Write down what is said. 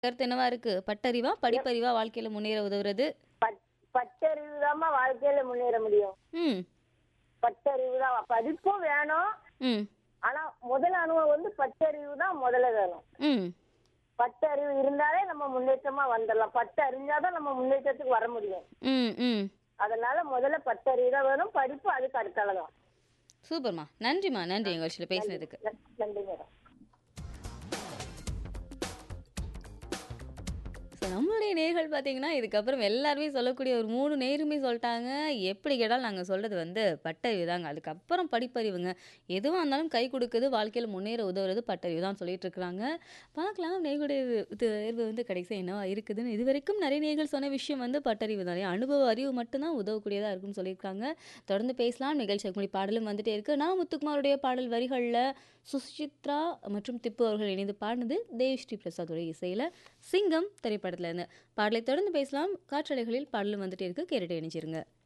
கருத்து என்னவா இருக்கு? பட்டறிவா, படிப்பறிவா வாழ்க்கையில முன்னேற உதவுறது? பட் பட்டறிவு தாம்மா வாழ்க்கையில முன்னேற முடியும் ம். பட்டறிவு தான் படிப்பும் வேணும் ம். ஆனா முதல் அனுபவம் வந்து பட்டறிவு தான் முதல்ல வேணும் ம். பட்டறிவு இருந்தாலே நம்ம முன்னேற்றமா வந்துடலாம் பட்டு அறிஞ்சாதான் நம்ம முன்னேற்றத்துக்கு வர முடியும் ம். ம். அதனால முதல்ல பட்டறிவு தான் வேணும் படிப்பு அதுக்கு அடுத்தால தான் சூப்பர்மா. நன்றிம்மா. நன்றி நிகழ்ச்சியில பேசினதுக்கு. நன்றி மேடம் ஸோ நம்மளுடைய நேர்கள் பார்த்தீங்கன்னா, இதுக்கப்புறம் எல்லாருமே சொல்லக்கூடிய ஒரு 3 நேருமே சொல்ட்டாங்க. எப்படி கேட்டாலும் நாங்க சொல்றது வந்து பட்டறிவு தாங்க. அதுக்கப்புறம் படிப்பறிவுங்க. எதுவா இருந்தாலும் கை குடுக்குது, வாழ்க்கையில முன்னேற உதவுறது பட்டறிவு தான் சொல்லிட்டு இருக்கிறாங்க. பார்க்கலாம் நேர்களுடைய தேர்வு வந்து கடைசியா என்னவா இருக்குதுன்னு. இதுவரைக்கும் நிறைய நேர்கள் சொன்ன விஷயம் வந்து பட்டறிவு தான். அனுபவ அறிவு மட்டும் தான் உதவக்கூடியதா இருக்குன்னு சொல்லியிருக்காங்க. தொடர்ந்து பேசலாம். நிகழ்ச்சிக்கு முன்னாடி பாடலும் வந்துட்டே இருக்கு. நான் முத்துக்குமாருடைய பாடல் வரிகள்ல சுசித்ரா மற்றும் திப்பு அவர்கள் இணைந்து பாடினது தேவ்ஸ்ரீ பிரசாத்துடைய இசையில சிங்கம் திரைப்படத்துல இருந்து. பாடலை தொடர்ந்து பேசலாம். காற்றலைகளில் பாடலும் வந்துட்டே இருக்கு. கேட்டுட்டே இணைஞ்சிருங்க.